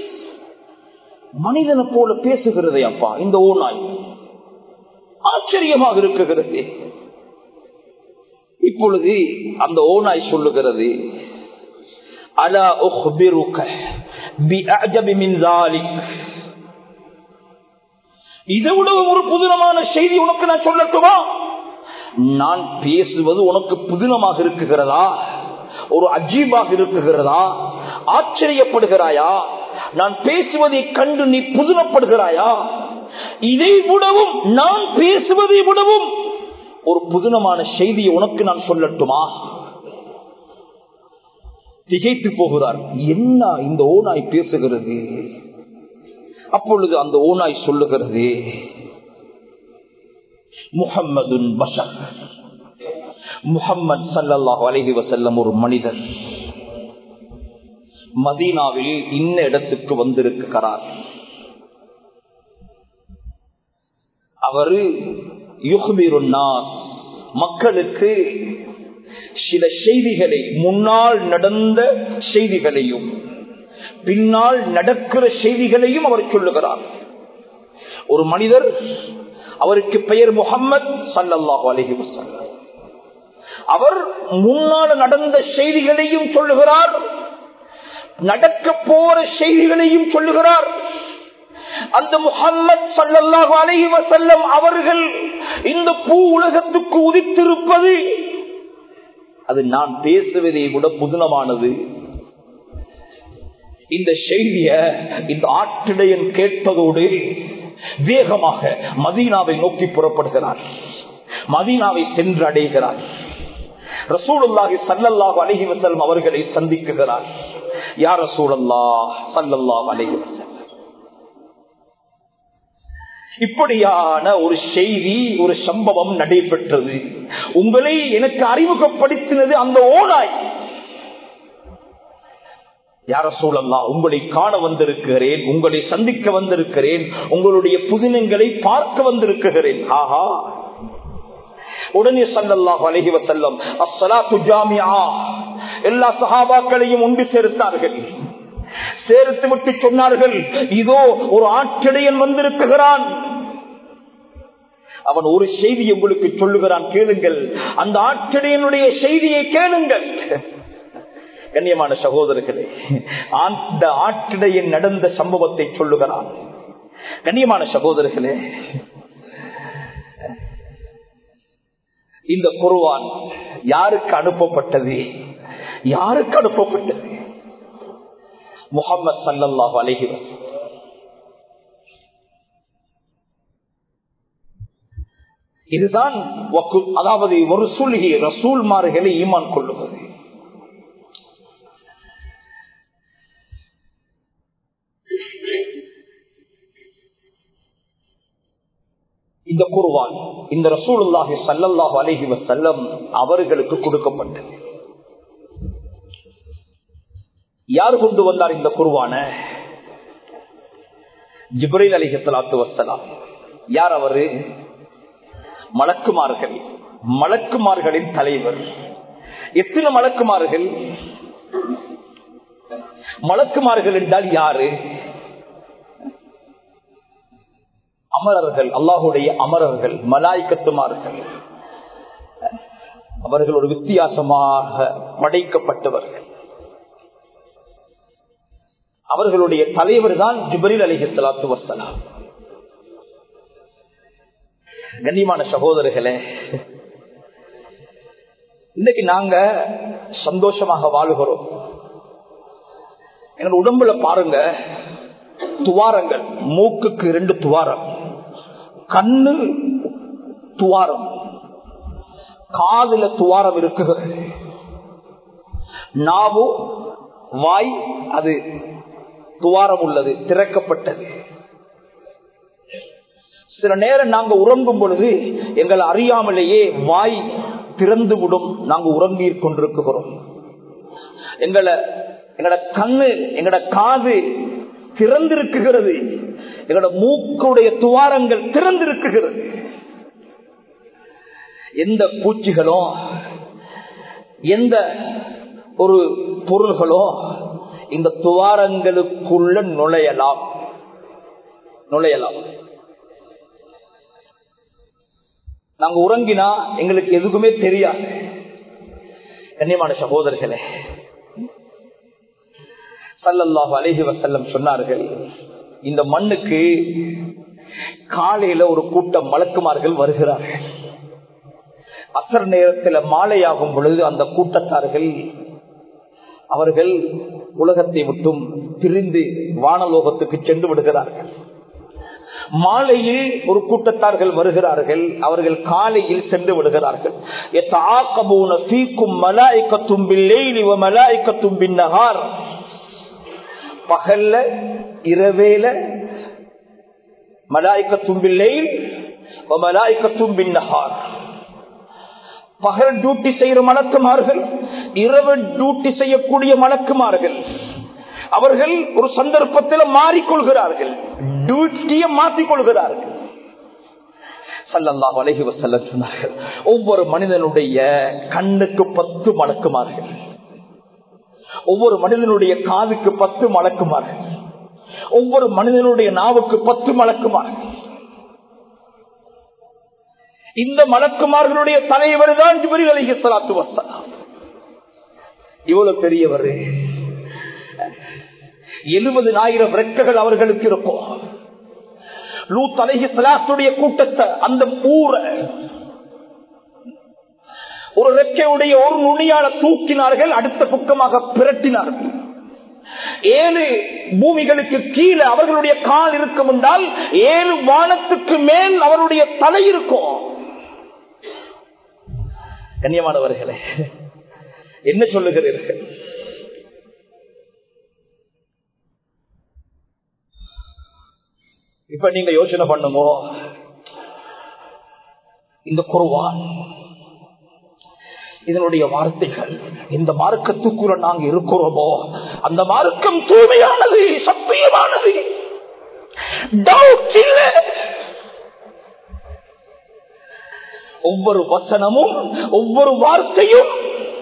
Speaker 2: மனிதனை போல பேசுகிறதே அப்பா இந்த ஓனாய் ஆச்சரியமாக இருக்குகிறது இப்பொழுது அந்த ஓனாய் சொல்லுகிறது அலா உஹ்பிருக பிஅஜபி மின் ذلك இதை விட ஒரு புதினமான செய்தி உனக்கு நான் சொல்லட்டுமா நான் பேசுவது உனக்கு புதினமாக இருக்குகிறதா ஒரு அஜீபாக இருக்குகிறதா ஆச்சரியப்படுகிறாயா நான் பேசுவதை கண்டு நீ புதினப்படுகிறாயா இதை விடவும் நான் பேசுவதை விடவும் ஒரு புதினமான செய்தியை உனக்கு நான் சொல்லட்டுமா திகைத்து போகிறார் என்ன இந்த ஓனாய் பேசுகிறது அப்பொழுது அந்த ஓனாய் சொல்லுகிறது முகம்மது பஷர் முகம்மது சல்லாஹ் அலஹி வசல்லம் ஒரு மனிதர் மதீனாவில் இன்ன இடத்துக்கு வந்திருக்கிறார் அவரு மக்களுக்கு சில செய்திகளை முன்னால் நடந்த செய்திகளையும் பின்னால் நடக்கிற செய்திகளையும் அவர் சொல்லுகிறார் ஒரு மனிதர் அவருக்கு பெயர் முகம்மது சல்லல்லாஹு அலஹி வசல்லம் அவர் முன்னால் நடந்த செய்திகளையும் சொல்லுகிறார் நடக்க போற செய்திகளையும் சொல்லுகிறார் அந்த முகம்மது சல்லல்லாஹு அலஹி வசல்லம் அவர்கள் இந்த பூ உலகத்துக்கு உதித்திருப்பது அது நான் பேசுவதை விட புதினமானது இந்த செய்திய இந்த ஆற்றிடையன் கேட்பதோடு வேகமாக மதீனாவை நோக்கி புறப்படுகிறார் மதீனாவை சென்று அடைகிறார் ரசூலுல்லாஹி சல்லல்லாஹு அலைஹி வஸல்லம் அவர்களை சந்திக்குகிறார் யார் ரசூலுல்லாஹ் சல்லல்லாஹு அலைஹி வஸல்லம் இப்படியான ஒரு செய்தி ஒரு சம்பவம் நடைபெற்றது உங்களை எனக்கு அறிமுகப்படுத்தினது அந்த ஓனாய் யார சூழல்லா உங்களை காண வந்திருக்கிறேன் உங்களை சந்திக்க வந்திருக்கிறேன் உங்களுடைய புதினங்களை பார்க்க வந்திருக்கிறேன் ஆஹா உடனே சல்லல்லாஹு அலைஹி வஸல்லம் அஸ்ஸலாத்து ஜாமிஆ எல்லா சஹாபாக்களையும் ஒன்று சேர்த்தார்கள் சேர்த்து விட்டு சொன்னார்கள் இதோ ஒரு ஆற்றடையன் வந்திருக்கிறான் அவன் ஒரு செய்தி உங்களுக்கு சொல்லுகிறான் கேளுங்கள் அந்த ஆற்றடையனுடைய செய்தியை கேளுங்கள் கண்ணியமான சகோதரர்களே அந்த ஆற்றிடையில் நடந்த சம்பவத்தை சொல்லுகிறான் கண்ணியமான சகோதரர்களே இந்த குருவான் யாருக்கு அனுப்பப்பட்டது யாருக்கு அனுப்பப்பட்டது முகமது சல்லல்லாஹு அலைஹி வஸல்லம் இதுதான் வக்கு- அதாவது ஒரு சுல்கி ரசூல்மார்களை ஈமான் கொள்ளுவது இந்த குருவான் இந்த ரசூலுல்லாஹி ஸல்லல்லாஹு அலைஹி வஸல்லம் அவர்களுக்கு கொடுக்கப்பட்டது யார் கொண்டு வந்தார் இந்த குருவான ஜிப்ரைல் அலிஹலாத்து வசலாம் யார் அவரு மலக்குமார்கள் மலக்குமார்களின் தலைவர் எத்தனை மலக்குமார்கள் மலக்குமார்கள் என்றால் யாரு அமரர்கள் அல்லாஹுடைய அமரர்கள் மலாய்க்கத்துமார்கள் அவர்கள் ஒரு வித்தியாசமாக படைக்கப்பட்டவர்கள் அவர்களுடைய தலைவர் தான் ஜிபரில் அலிஹி சலாத்து வசலாம் கண்ணியமான சகோதரர்களே இன்னைக்கு நாங்க சந்தோஷமாக வாழுகிறோம் எங்க உடம்புல பாருங்க துவாரங்கள் மூக்குக்கு ரெண்டு துவாரம் கண்ணு துவாரம் காதுல துவாரம் இருக்குகிறது நாவு வாய் அது துவாரம் உள்ளது திறக்கப்பட்டது சில நேரம் நாங்க உறங்கும் பொழுது எங்களை அறியாமலேயே வாய் திறந்து விடும் நாங்க உறங்கி கொண்டிருக்கிறோம் எங்களை எங்களோட கண்ணு எங்களோட காது திறந்திருக்குகிறது எங்களோட மூக்குடைய துவாரங்கள் திறந்திருக்குகிறது எந்த பூச்சிகளோ எந்த ஒரு பொருள்களோ இந்த துவாரங்களுக்குள்ள நுழையலாம் நுழையலாம் நாங்க உறங்கினா எங்களுக்கு எதுக்குமே தெரியாது கண்ணியமான சகோதரர்களே சல்லல்லாஹு அலைஹி வசல்லம் சொன்னார்கள் இந்த மண்ணுக்கு காலையில ஒரு கூட்டம் மலக்குமார்கள் வருகிறார்கள் அசர் நேரத்தில் மாலையாகும் பொழுது அந்த கூட்டத்தார்கள் அவர்கள் உலகத்தை விட்டும் பிரிந்து வானலோகத்துக்கு சென்று விடுகிறார்கள் மாலையில் ஒரு கூட்டத்தார்கள் வருகிறார்கள் அவர்கள் காலையில் சென்று விடுகிறார்கள் يتعاقبون فيكم ملائكة بالليل وملائكة بالنهار பகல்ல இரவேல மலாய்க்கத்தும் பில்லையில் மலாய்க்கத்தும் பின்னஹார் பகல் டியூட்டி செய்யற மலக்குமார்கள் இரவு டியூட்டி செய்யக்கூடிய மலக்குமார்கள் அவர்கள் ஒரு சந்தர்ப்பத்தில் மாறிக்கொள்கிறார்கள் டியூட்டியை மாற்றிக்கொள்கிறார்கள் சல்லல்லாஹு அலைஹி வஸல்லம் சொன்னார்கள் ஒவ்வொரு மனிதனுடைய கண்ணுக்கு பத்து மலக்குமார்கள் ஒவ்வொரு மனிதனுடைய காதுக்கு பத்து மலக்குமார்கள் ஒவ்வொரு மனிதனுடைய நாவுக்கு பத்து மலக்குமார்கள் இந்த மலக்குமார்களுடைய தலைவர் தான் ஜிபரில் அலிஹி ஸலாத்து வஸலாம் இவ்வளவு பெரியவர் எழுபதுனாயிரம் ரெக்கைகள் அவர்களுக்கு இருக்கும் லூத் அலைஹி ஸலாத்துடைய கூட்டத்தை அந்த ஊரை ஒரு ரெக்கையுடைய ஒரு நுனியால தூக்கினார்கள் அடுத்த பக்கமாக பிரட்டினார்கள் ஏழு பூமிகளுக்கு கீழே அவர்களுடைய கால் இருக்கும் என்றால் ஏழு வானத்துக்கு மேல் அவருடைய தலை இருக்கும் கண்ணியமானவர்களே என்ன சொல்லுகிறீர்கள் இப்ப நீங்க யோசனை பண்ணுங்க இந்த குருவான் இதனுடைய வார்த்தைகள் இந்த மார்க்கத்துக்குள்ள நாங்க இருக்கிறோமோ அந்த மார்க்கம் தூய்மையானது சத்தியமானது டவுட் இல்லை ஒவ்வொரு வசனமும் ஒவ்வொரு வார்த்தையும்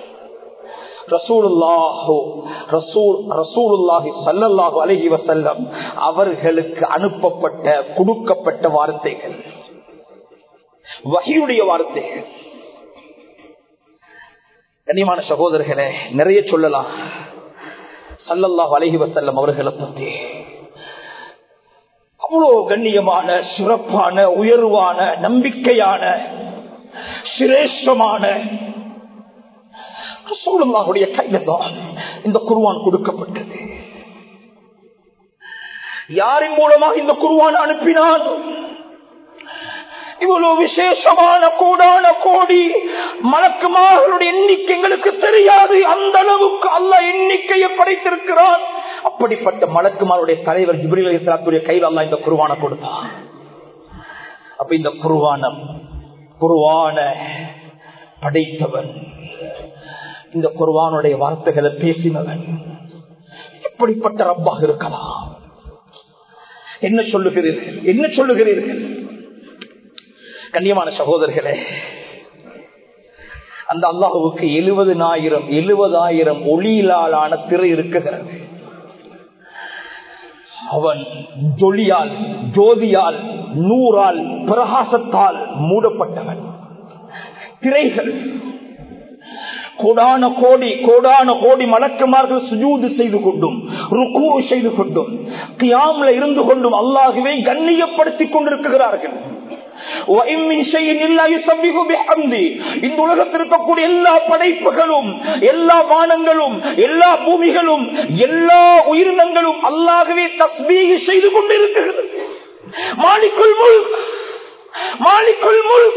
Speaker 2: அலஹி வசல்லம் அவர்களுக்கு அனுப்பப்பட்ட கொடுக்கப்பட்ட வார்த்தைகள் வகையுடைய வார்த்தைகள் கண்ணியமான சகோதரர்களே நிறைய சொல்லலாம் சல்லல்லாஹ் அலஹி வசல்லம் அவர்களை பற்றி அவ்வளோ கண்ணியமான சிறப்பான உயர்வான நம்பிக்கையான சிரேஷ்டமான ரசூலுல்லாஹுடைய கையில தான் இந்த குருவான் கொடுக்கப்பட்டது யாரின் மூலமாக இந்த குருவான் அனுப்பினான் இவ்வளவு விசேஷமான கூடான கோடி மலக்குமார்களுடைய எண்ணிக்கை எங்களுக்கு தெரியாது அந்த அளவுக்கு அல்ல எண்ணிக்கையை படைத்திருக்கிறான் அப்படிப்பட்ட மலக்குமாருடைய தலைவர் ஜிப்ரில் இஸ்லாத்துடைய கையில் அல்ல இந்த குருவான கொடுத்தான் அப்ப இந்த குருவானம் குருவான படைத்தவன் இந்த குருவானுடைய வார்த்தைகளை பேசினவன் எப்படிப்பட்ட ரப்பாக இருக்கலாம் என்ன சொல்லுகிறீர்கள் என்ன சொல்லுகிறீர்கள் கண்ணியமான சகோதரர்களே அந்த அல்லாஹுவுக்கு எழுபதுனாயிரம் எழுபதாயிரம் ஒளியிலான திரை இருக்குகிறது அவன் ஜொலியால் ஜோதியால் நூறால் பிரகாசத்தால் மூடப்பட்டவன் திரைகள் கோடான கோடி கோடான கோடி மலக்குமார்கள் சுஜூது செய்து கொண்டும் ருக்கு செய்து கொண்டும் கியாம்ல இருந்து கொண்டும் அல்லாகவே கண்ணியப்படுத்திக் கொண்டிருக்கிறார்கள் இந்த உலகத்தில் இருக்கக்கூடிய எல்லா படைப்புகளும் எல்லா வானங்களும் எல்லா பூமிகளும் எல்லா உயிரினங்களும் அல்லாகவே தஸ்மீக செய்து கொண்டிருக்கிறது மாலிக்குள் முள் மாலிக்குள் முள்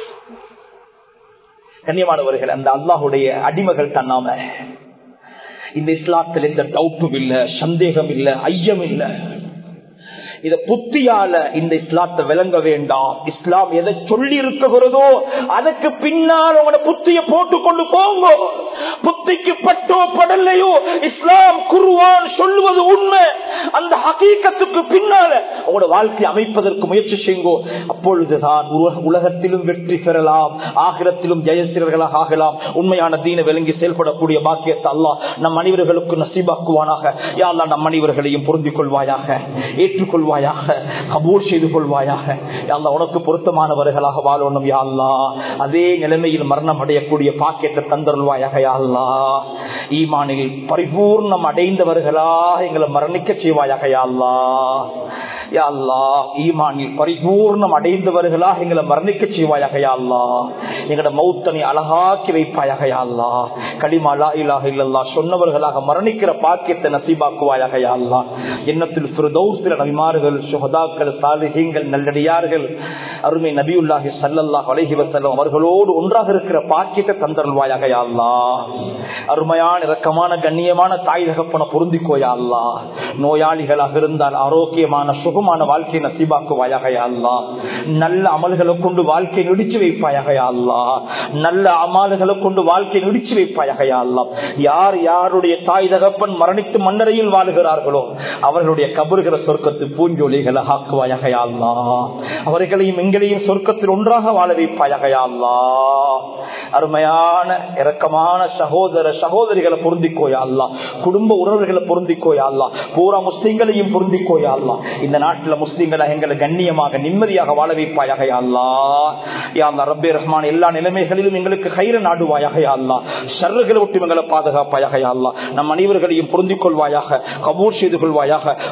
Speaker 2: கண்ணியமானவர்கள் அந்த அல்லாஹுடைய அடிமகள் தன்னாம இந்த இஸ்லாத்தில் எந்த டவுட்டும் இல்ல சந்தேகம் இல்ல ஐயம் இல்லை இத புத்தியால இந்த இஸ்லாத்தை விளங்க வேண்டாம் இஸ்லாம் எதை சொல்லி இருக்குகிறதோ அதுக்கு பின்னால் உங்களோட புத்திய போட்டு கொண்டு போங்க புத்திக்கு பட்டோ படலையோ இஸ்லாம் குருவான் சொல்லுவது உண்மை அந்த ஹகீக்கத்துக்கு பின்னால உங்களோட வாழ்க்கை அமைப்பதற்கு முயற்சி செய்யுங்கோ அப்பொழுதுதான் உலகத்திலும் வெற்றி பெறலாம் ஆகிரத்திலும் ஜெயசீரர்களாக ஆகலாம் உண்மையான தீன விளங்கி செயல்படக்கூடிய பாக்கியத்தை அல்லா நம் அனைவர்களுக்கு நசீபாக்குவானாக யாழ்லா நம் அனைவர்களையும் பொருந்திக் கொள்வாயாக ஏற்றுக்கொள்வாயாக கபூர் செய்து கொள்வாயாக யாழ்லா உனக்கு பொருத்தமானவர்களாக வாழணும் யாழ்லா அதே நிலைமையில் மரணம் அடையக்கூடிய பாக்கியத்தை தந்தருள்வாயாக யாழ்லா ஈமானில் பரிபூர்ணம் அடைந்தவர்களாக எங்களை மரணிக்க செய்வாயாக யாழ்லா யாழ்லா ஈமானில் பரிபூர்ணம் அடைந்தவர்களாக எங்களை மரணிக்க செய்வாயாக யாழ்லா எங்களோட மௌத்தனை அழகாக்கி வைப்பாயாக யாழ்லா களிமா லா இலாக இல்லல்லா சொன்னவர்களாக மரணிக்கிற பாக்கியத்தை நசீபாக்குவாயாக யாழ்லா எண்ணத்தில் சில நபிமார்கள் சுகதாக்கள் சாலிகங்கள் நல்லடியார்கள் அருமை நபியுல்லாஹி சல்லல்லாஹ் அலைஹி வஸல்லம் அவர்களோடு ஒன்றாக இருக்கிற பாக்கியத்தை தந்தருள்வாயாக யாழ்லா அருமையான இரக்கமான கண்ணியமான தாய் தகப்பன பொருந்திக்கோயா அல்லா நோயாளிகளாக இருந்தால் ஆரோக்கியமான சுகமான வாழ்க்கையை நசீபாக்குவாயாக அல்லா நல்ல அமல்களை கொண்டு வாழ்க்கை நொடிச்சு வைப்பாயாக அல்லா நல்ல அமல்களை கொண்டு வாழ்க்கை நொடிச்சு வைப்பாயாக அல்லா யார் யாருடைய தாய் தகப்பன் மரணித்து மன்னரையில் வாழுகிறார்களோ அவர்களுடைய கபறுகிற சொர்க்கத்து பூஞ்சொலிகளை ஆக்குவாயாக அல்லா அவர்களையும் எங்களையும் சொர்க்கத்தில் ஒன்றாக வாழ வைப்பாயாக அல்லா அருமையான இரக்கமான சகோதர சகோதரிகளை பொருந்திக்கோயா அல்லா குடும்ப உறவுகளை பொருந்திக்கோயா அல்லா பூரா முஸ்லிம்களையும் பொருந்திக்கோயா அல்லா இந்த நாட்டில் முஸ்லிம்களை எங்களை கண்ணியமாக நிம்மதியாக வாழ வைப்பாயாக அல்லா யா அல்லா ரப்பே ரஹ்மான் எல்லா நிலைமைகளிலும் எங்களுக்கு கயிறு நாடுவாயாக அல்லா ஷர்றுகளை விட்டு எங்களை பாதுகாப்பாயாக அல்லா நம் அனைவர்களையும் பொருந்திக் கொள்வாயாக கபூர் செய்து கொள்வாயாக